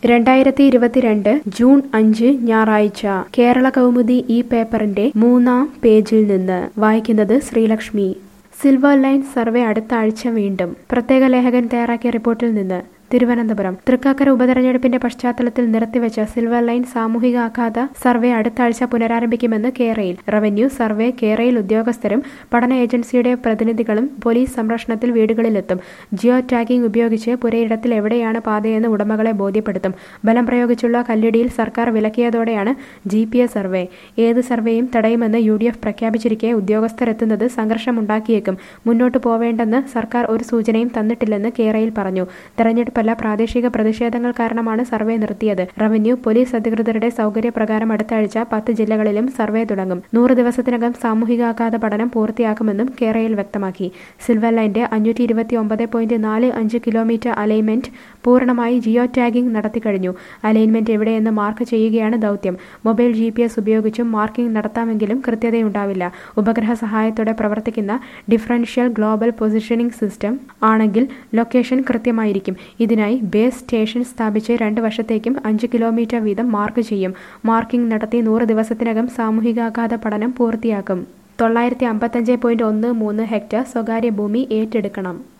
രണ്ടായിരത്തി ഇരുപത്തിരണ്ട് ജൂൺ അഞ്ച് ഞായറാഴ്ച കേരള കൗമുദി ഈ പേപ്പറിന്റെ മൂന്നാം പേജിൽ നിന്ന് വായിക്കുന്നത് ശ്രീലക്ഷ്മി സിൽവർ ലൈൻ സർവേ അടുത്ത ആഴ്ച വീണ്ടും പ്രത്യേക ലേഖകൻ തയ്യാറാക്കിയ റിപ്പോർട്ടിൽ നിന്ന് തിരുവനന്തപുരം തൃക്കാക്കര ഉപതെരഞ്ഞെടുപ്പിന്റെ പശ്ചാത്തലത്തിൽ നിർത്തിവെച്ച സിൽവർ ലൈൻ സാമൂഹിക ആഘാത സർവേ അടുത്ത ആഴ്ച പുനരാരംഭിക്കുമെന്ന് കേരയിൽ റവന്യൂ സർവേ കേരയിൽ ഉദ്യോഗസ്ഥരും പഠന ഏജൻസിയുടെ പ്രതിനിധികളും പോലീസ് സംരക്ഷണത്തിൽ വീടുകളിലെത്തും ജിയോ ടാഗിംഗ് ഉപയോഗിച്ച് പുരയിടത്തിൽ എവിടെയാണ് പാതയെന്ന് ഉടമകളെ ബോധ്യപ്പെടുത്തും ബലം പ്രയോഗിച്ചുള്ള കല്ലിടിയിൽ സർക്കാർ വിലക്കിയതോടെയാണ് ജി പി എസ് സർവേ ഏത് സർവേയും തടയുമെന്ന് യു ഡി എഫ് പ്രഖ്യാപിച്ചിരിക്കെ ഉദ്യോഗസ്ഥരെത്തുന്നത് സംഘർഷമുണ്ടാക്കിയേക്കും മുന്നോട്ടു പോവേണ്ടെന്ന് സർക്കാർ ഒരു സൂചനയും തന്നിട്ടില്ലെന്ന് കേരയിൽ പറഞ്ഞു തെരഞ്ഞെടുപ്പല്ല പ്രാദേശിക പ്രതിഷേധങ്ങൾ കാരണമാണ് സർവേ നിർത്തിയത് റവന്യൂ പോലീസ് അധികൃതരുടെ സൗകര്യപ്രകാരം അടുത്ത ആഴ്ച പത്ത് ജില്ലകളിലും സർവേ തുടങ്ങും നൂറ് ദിവസത്തിനകം സാമൂഹികാഘാത പഠനം പൂർത്തിയാക്കുമെന്നും കേരയിൽ വ്യക്തമാക്കി സിൽവർ ലൈന്റെ അഞ്ഞൂറ്റി ഇരുപത്തി ഒമ്പത് പോയിന്റ് നാല് അഞ്ച് കിലോമീറ്റർ അലൈൻമെന്റ് പൂർണ്ണമായി ജിയോ ടാഗിംഗ് നടത്തിക്കഴിഞ്ഞു അലൈൻമെന്റ് എവിടെയെന്ന് മാർക്ക് ചെയ്യുകയാണ് ദൗത്യം മൊബൈൽ ജി പി എസ് ഉപയോഗിച്ചും മാർക്കിംഗ് നടത്താമെങ്കിലും കൃത്യതയുണ്ടാവില്ല ഉപഗ്രഹ സഹായത്തോടെ പ്രവർത്തിക്കുന്ന ഡിഫറൻഷ്യൽ ഗ്ലോബൽ പൊസിഷനിംഗ് സിസ്റ്റം ആണെങ്കിൽ ലൊക്കേഷൻ കൃത്യമായിരിക്കും ഇതിനായി ബേസ് സ്റ്റേഷൻ സ്ഥാപിച്ച് രണ്ട് വർഷത്തേക്കും അഞ്ച് കിലോമീറ്റർ വീതം മാർക്ക് ചെയ്യും മാർക്കിംഗ് നടത്തി നൂറ് ദിവസത്തിനകം സാമൂഹികാഘാത പഠനം പൂർത്തിയാക്കും തൊള്ളായിരത്തി അമ്പത്തഞ്ച് പോയിന്റ് ഒന്ന് മൂന്ന് ഹെക്ടർ സ്വകാര്യ ഭൂമി ഏറ്റെടുക്കണം